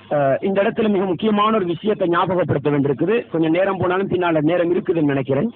அஹ், இந்த இடத்துல மிக முக்கியமான ஒரு விஷயத்தை ஞாபகப்படுத்த வேண்டியிருக்குது கொஞ்சம் நேரம் போனாலும் பின்னால நேரம் இருக்குதுன்னு நினைக்கிறேன்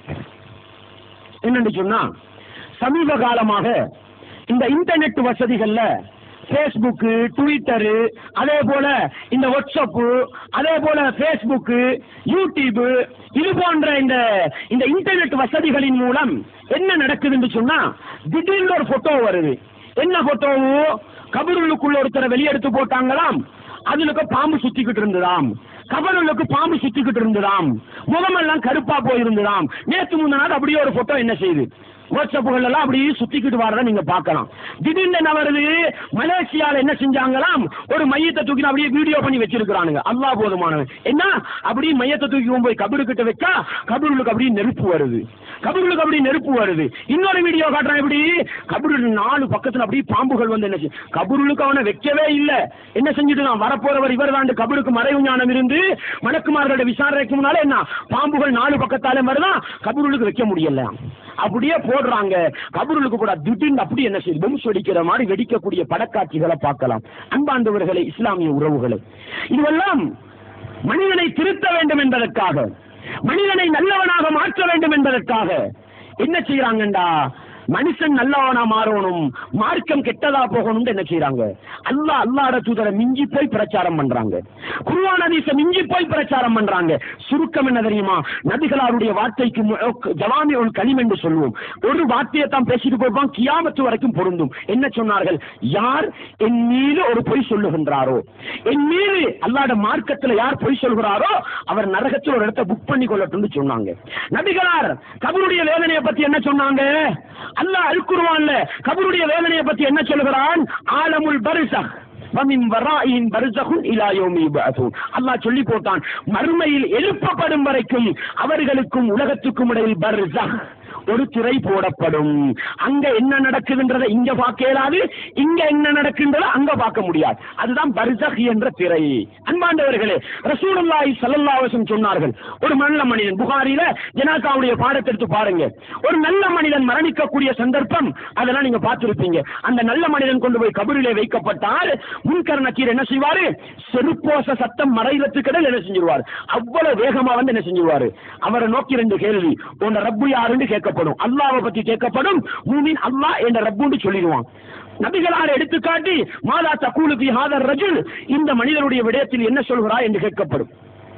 என்னன்னு சொன்னா சமீப காலமாக இந்த இன்டர்நெட் வசதிகள்ல ஃபேஸ்புக் ட்விட்டரு அதே போல இந்த வாட்ஸ்அப் அதே போல ஃபேஸ்புக் யூடியூப் இது போன்ற இந்த இந்த இன்டர்நெட் வசதிகளின் மூலம் என்ன நடக்குதுன்னு சொன்னா திடீர்னு ஒரு போட்டோ வருது என்ன போட்டோவோ கபருளுக்குள்ள ஒருத்தரை வெளியெடுத்து போட்டாங்களாம் அதுலக்கு பாம்பு சுத்திக்கிட்டு இருந்ததாம் கபருளுக்கு பாம்பு சுத்திக்கிட்டு இருந்ததாம் முகமெல்லாம் கருப்பா போயிருந்ததாம் நேத்து முந்தின நாள் அப்படியே ஒரு போட்டோ என்ன செய்யுது வாட்ஸ்அப்புகள் எல்லாம் அப்படியே சுத்திக்கிட்டு வரத நீங்க பார்க்கலாம் திடீர்னு என்ன வருது மலேசியால என்ன செஞ்சாங்களாம் ஒரு மையத்தை தூக்கி அப்படியே வீடியோ பண்ணி வச்சிருக்கிறானுங்க அல்லாஹ் போதுமானவன் என்ன அப்படியே மையத்தை தூக்கி கொண்டு போய் கபரு கிட்ட வச்சா கபருளுக்கு அப்படியே நெருப்பு வருது கபருளுக்கு அப்படியே நெருப்பு வருது இன்னொரு வீடியோ காட்டுறான் எப்படி கபரு நாலு பக்கத்துல அப்படியே பாம்புகள் வந்து என்ன செய்யும் கபருளுக்கு அவனை வைக்கவே இல்ல என்ன செஞ்சுட்டு நான் வரப்போறவர் இவர் தான் கபருக்கு மறைவு ஞானம் இருந்து மலக்குமார்களோட விசாரணைக்கு முன்னால என்ன பாம்புகள் நாலு பக்கத்தாலே வருதான் கபருளுக்கு வைக்க முடியல அப்படியே போடுறாங்க கபருளுக்கு கூட திடீர்னு அப்படி என்ன செய்யுது பொம்ஸ் வெடிக்கிற மாதிரி வெடிக்கக்கூடிய படக்காட்சிகளை பார்க்கலாம் அன்பாண்டவர்களே இஸ்லாமிய உறவுகளை இதுவெல்லாம் மனிதனை திருத்த வேண்டும் என்பதற்காக மனிதனை நல்லவனாக மாற்ற வேண்டும் என்பதற்காக என்ன செய்யறாங்கண்டா மனுஷன் நல்லவனா மாறணும் மார்க்கம் கெட்டதா போகணும்னு என்ன செய்யறாங்க அல்லாஹ் அல்லாஹ்ட தூதரை மிஞ்சி போய் பிரச்சாரம் பண்றாங்க குருவான் ஹதீஸை மிஞ்சி போய் பிரச்சாரம் பண்றாங்க சுருக்கம் என்ன தெரியுமா நபிகளாருடைய வார்த்தைக்கு மு- ஜவாமி ஒரு கலிம் என்று சொல்லுவோம் ஒரு வார்த்தையை தான் பேசிட்டு போயிருப்பான் கியாமத்து வரைக்கும் பொருந்தும் என்ன சொன்னார்கள் யார் என் மீது ஒரு பொய் சொல்லுகின்றாரோ என் மீது அல்லாட மார்க்கத்துல யார் பொய் சொல்கிறாரோ அவர் நரகத்தில் ஒரு இடத்தை புக் பண்ணி கொள்ளட்டும்னு சொன்னாங்க நபிகளார் கபருடைய வேதனையை பத்தி என்ன சொன்னாங்க அல்லாஹ் அல்குருவான்ல கபருடைய வேதனையை பத்தி என்ன சொல்கிறான் ஆலமுல் பரிசக் வமின் வராயின் பரிசகுன் இலா யௌமி யுபஅஸூன். அல்லாஹ் சொல்லி போட்டான் மறுமையில் எழுப்பப்படும் வரைக்கும் அவர்களுக்கும் உலகத்துக்கும் இடையில் பர்சக் ஒரு திரை போடப்படும் அங்க என்ன நடக்குதுன்றதை இங்க பார்க்க இயலாது இங்க என்ன நடக்குன்றதை அங்க பார்க்க முடியாது அதுதான் பர்சக் என்ற திரை அன்பாண்டவர்களே ரசூலுல்லாஹி ஸல்லல்லாஹு அலைஹி வஸல்லம் சொன்னார்கள் ஒரு நல்ல மனிதன் புகாரில ஜனாசாவுடைய பாடத்தை எடுத்து பாருங்க ஒரு நல்ல மனிதன் மரணிக்கக்கூடிய சந்தர்ப்பம் அதெல்லாம் நீங்க பார்த்திருப்பீங்க அந்த நல்ல மனிதன் கொண்டு போய் கபரிலே வைக்கப்பட்டால் முன்கர் நக்கீர் என்ன செய்வாரு செருப்போச சத்தம் மறைகிறதுக்கிடையில் என்ன செஞ்சிருவார் அவ்வளவு வேகமா வந்து என்ன செஞ்சிருவாரு அவரை நோக்கி ரெண்டு கேள்வி உன் ரப்பு யாருன்னு கேட்கப்படும் அல்லாவை பத்தி கேட்கப்படும் மூமின் அல்லாஹ் என்ற ரப்புன்னு சொல்லிடுவான் நபிகளார் எடுத்துக்காட்டி மாதா தக்கூலு பி ஹாதர் ரஜுல் இந்த மனிதனுடைய விடயத்தில் என்ன சொல்கிறாய் என்று கேட்கப்படும்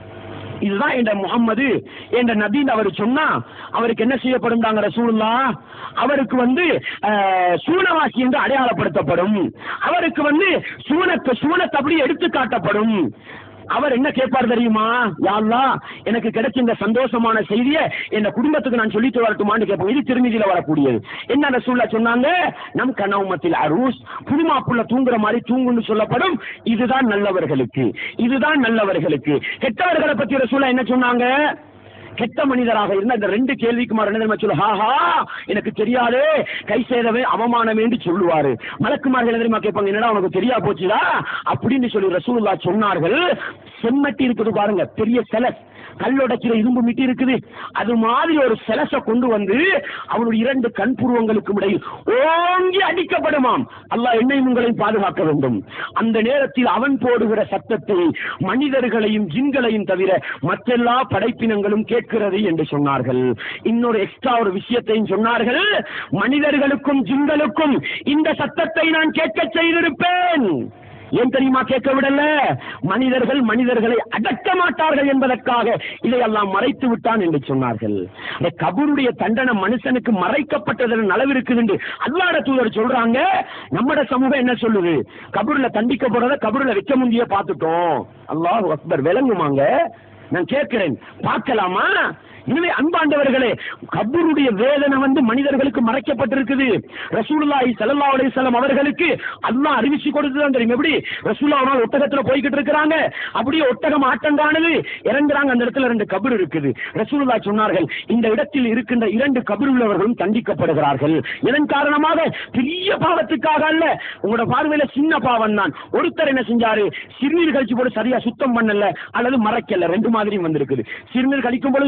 இதுதான் என்ற முகம்மது என்ற நபின்னு அவர் சொன்னா அவருக்கு என்ன செய்யப்படும் தாங்க ரசூலுல்லா அவருக்கு வந்து அஹ், சூனவாசி என்று அடையாளப்படுத்தப்படும் அவருக்கு வந்து சூனத்தை சூனத்தை அப்படி எடுத்து காட்டப்படும் அவர் என்ன கேட்பார் தெரியுமா யா அல்லாஹ் எனக்கு கிடைச்ச இந்த சந்தோஷமான செய்தியை என் குடும்பத்துக்கு நான் சொல்லிட்டு வரட்டுமான்னு கேட்போம் இது திருமதியில வரக்கூடியது என்ன ரசூல்லா சொன்னாங்க நம் கனவுமத்தில் அரூஸ் புதுமாப்புள்ள தூங்குற மாதிரி தூங்குன்னு சொல்லப்படும் இதுதான் நல்லவர்களுக்கு இதுதான் நல்லவர்களுக்கு கெட்டவர்களை பத்தி ரசூல்லா என்ன சொன்னாங்க கெட்ட மனிதராக இருந்த இந்த ரெண்டு கேள்விக்கு மாறு என்ன தெரியுமா சொல்லு ஹாஹா எனக்கு தெரியாதே கை சேதவே அவமானமே என்று சொல்லுவாரு மலக்குமார்கள் என்ன தெரியுமா கேட்பாங்க என்னடா உனக்கு தெரியா போச்சுடா அப்படின்னு சொல்லி ரசூலுல்லா சொன்னார்கள் செம்மட்டி இருக்குது பாருங்க பெரிய செலஸ் கல்லுடைக்கிற இரும்பு மிட்டி இருக்குது அது மாதிரி ஒரு செலச கொண்டு வந்து அவனுடைய இரண்டு கண் புருவங்களுக்கு இடையில் ஓங்கி அடிக்கப்படுமாம் அல்லாஹ் என்னையும் உங்களையும் பாதுகாக்க வேண்டும் அந்த நேரத்தில் அவன் போடுகிற சத்தத்தை மனிதர்களையும் ஜின்களையும் தவிர மற்றெல்லா படைப்பினங்களும் கேட்கிறது என்று சொன்னார்கள் இன்னொரு எக்ஸ்ட்ரா ஒரு விஷயத்தையும் சொன்னார்கள் மனிதர்களுக்கும் ஜின்களுக்கும் இந்த சத்தத்தை நான் கேட்க செய்திருப்பேன் ஏன் தெரியுமா கேட்க விடல மனிதர்கள் மனிதர்களை அடக்க மாட்டார்கள் என்பதற்காக இதையெல்லாம் மறைத்து விட்டான் என்று சொன்னார்கள் இந்த கபருடைய தண்டனை மனுஷனுக்கு மறைக்கப்பட்டதில் நலவு இருக்குது என்று அல்லாட தூதர் சொல்றாங்க நம்மட சமூகம் என்ன சொல்லுது கபூர்ல தண்டிக்க போறத கபூர்ல வைக்க முந்திய பார்த்துட்டோம் அல்லாஹ் அக்பர் விளங்குமாங்க நான் கேட்கிறேன் பார்க்கலாமா எனவே அன்பாண்டவர்களே கபூருடைய வேதனை வந்து மனிதர்களுக்கு மறைக்கப்பட்டிருக்குது ரசூலுல்லாஹி ஸல்லல்லாஹு அலைஹி வஸல்லம் அவர்களுக்கு அல்லாஹ் அறிவிச்சு கொடுத்துதான் தெரியும் எப்படி ரசூலுல்லாஹ் ஒரு நாள் ஒட்டகத்துல போய்கிட்டு இருக்கிறாங்க அப்படியே ஒட்டகம் ஆட்டம் காணுது இறங்குறாங்க அந்த இடத்துல ரெண்டு கபர் இருக்குது ரசூலுல்லாஹ் சொன்னார்கள் இந்த இடத்தில் இருக்கின்ற இரண்டு கபர் உள்ளவர்களும் தண்டிக்கப்படுகிறார்கள் இதன் காரணமாக பெரிய பாவத்துக்காக அல்ல உங்களோட பார்வையில சின்ன பாவம் தான் ஒருத்தர் என்ன செஞ்சாரு சிறுநீர் கழிச்சு போட்டு சரியா சுத்தம் பண்ணல அல்லது மறைக்கல ரெண்டு மாதிரியும் வந்திருக்குது சிறுநீர் கழிக்கும் பொழுது சுத்தம் செய்யல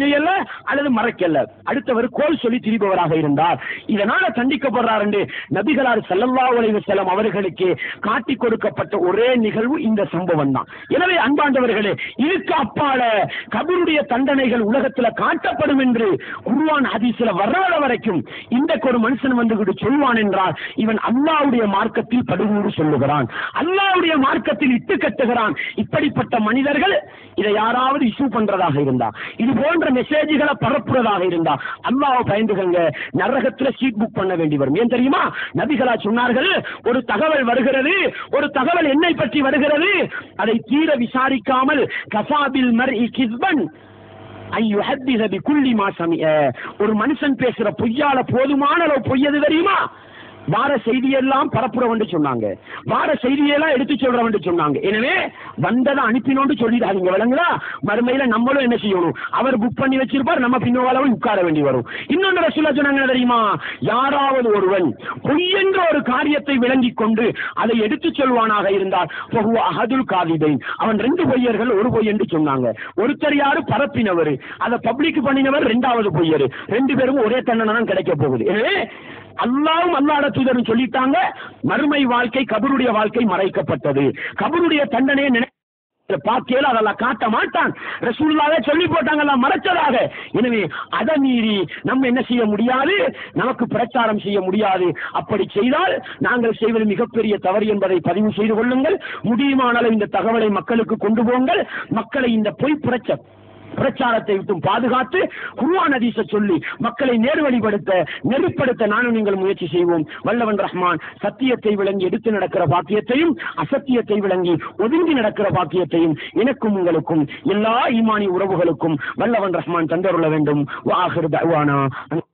தெரியல அல்லது மறைக்கல அடுத்தவர் கோல் சொல்லி திரிபவராக இருந்தார் இதனால தண்டிக்கப்படுறார் என்று நபிகளார் ஸல்லல்லாஹு அலைஹி வஸல்லம் அவர்களுக்கு காட்டி கொடுக்கப்பட்ட ஒரே நிகழ்வு இந்த சம்பவம் தான் எனவே அன்பாண்டவர்களே இதுக்கு அப்பால கபருடைய தண்டனைகள் உலகத்துல காட்டப்படும் என்று குர்ஆன் ஹதீஸ்ல வராத வரைக்கும் இன்றைக்கு ஒரு மனுஷன் வந்துகிட்டு சொல்வான் என்றால் இவன் அல்லாஹ்வுடைய மார்க்கத்தில் படுகூறு சொல்லுகிறான் அல்லாஹ்வுடைய மார்க்கத்தில் இட்டு கட்டுகிறான் இப்படிப்பட்ட மனிதர்கள் இதை யாராவது இஷ்யூ பண்றதாக இருந்தா இது போன்ற மெசேஜ்களை பரப்புறதாக இருந்தா அல்லாஹ் பயந்துகங்க நரகத்துல சீட் புக் பண்ண வேண்டி வரும் ஏன் தெரியுமா நபிகளா சொன்னார்கள் ஒரு தகவல் வருகிறது ஒரு தகவல் என்னை பற்றி வருகிறது அதை தீர விசாரிக்காமல் கசாபில் மர் கிஸ்பன் குள்ளி மாசம் ஒரு மனுஷன் பேசுற பொய்யால போதுமான அளவு பொய்யது தெரியுமா வார செய்தியெல்லாம் பரப்புறவன் சொன்னாங்க வார செய்தியெல்லாம் எடுத்து சொல்றவன் சொன்னாங்க எனவே வந்ததை அனுப்பினோண்டு சொல்லிடாதீங்க விளங்குதா மறுமையில நம்மளும் என்ன செய்யணும் அவர் புக் பண்ணி வச்சிருப்பார் நம்ம பின்னோகாலவும் உட்கார வேண்டி வரும் இன்னொன்று ரசூலா சொன்னாங்க என்ன தெரியுமா யாராவது ஒருவன் பொய் என்ற ஒரு காரியத்தை விளங்கிக் கொண்டு அதை எடுத்து சொல்வானாக இருந்தால் பகுவ அகதுல் காதிபைன் அவன் ரெண்டு பொய்யர்கள் ஒரு பொய் என்று சொன்னாங்க ஒருத்தர் யாரு பரப்பினவர் அதை பப்ளிக் பண்ணினவர் ரெண்டாவது பொய்யர் ரெண்டு பேரும் ஒரே தண்டனை தான் கிடைக்க போகுது எனவே அல்லாவும் அல்லாட தூதரும் சொல்லிட்டாங்க மறுமை வாழ்க்கை கபருடைய வாழ்க்கை மறைக்கப்பட்டது கபருடைய தண்டனையை நினை பாக்கியல அதெல்லாம் காட்ட மாட்டான் ரசூல்லாவே சொல்லி போட்டாங்கல்ல மறைச்சதாக எனவே அதை மீறி நம்ம என்ன செய்ய முடியாது நமக்கு பிரச்சாரம் செய்ய முடியாது அப்படி செய்தால் நாங்கள் செய்வது மிகப்பெரிய தவறு என்பதை பதிவு செய்து கொள்ளுங்கள் முடியுமான அளவு இந்த தகவலை மக்களுக்கு கொண்டு போங்கள் மக்களை இந்த பொய் பிரச்ச பிரச்சாரத்தை விட்டும் பாதுகாத்து குர்ஆன் ஹதீஸை சொல்லி மக்களை நேர்வழிப்படுத்த நெறிப்படுத்த நானும் நீங்கள் முயற்சி செய்வோம் வல்லவன் ரஹ்மான் சத்தியத்தை விளங்கி எடுத்து நடக்கிற பாக்கியத்தையும் அசத்தியத்தை விளங்கி ஒதுங்கி நடக்கிற பாக்கியத்தையும் எனக்கும் உங்களுக்கும் எல்லா ஈமானி உறவுகளுக்கும் வல்லவன் ரஹ்மான் தந்தருள வேண்டும் வாஹிர் தவானா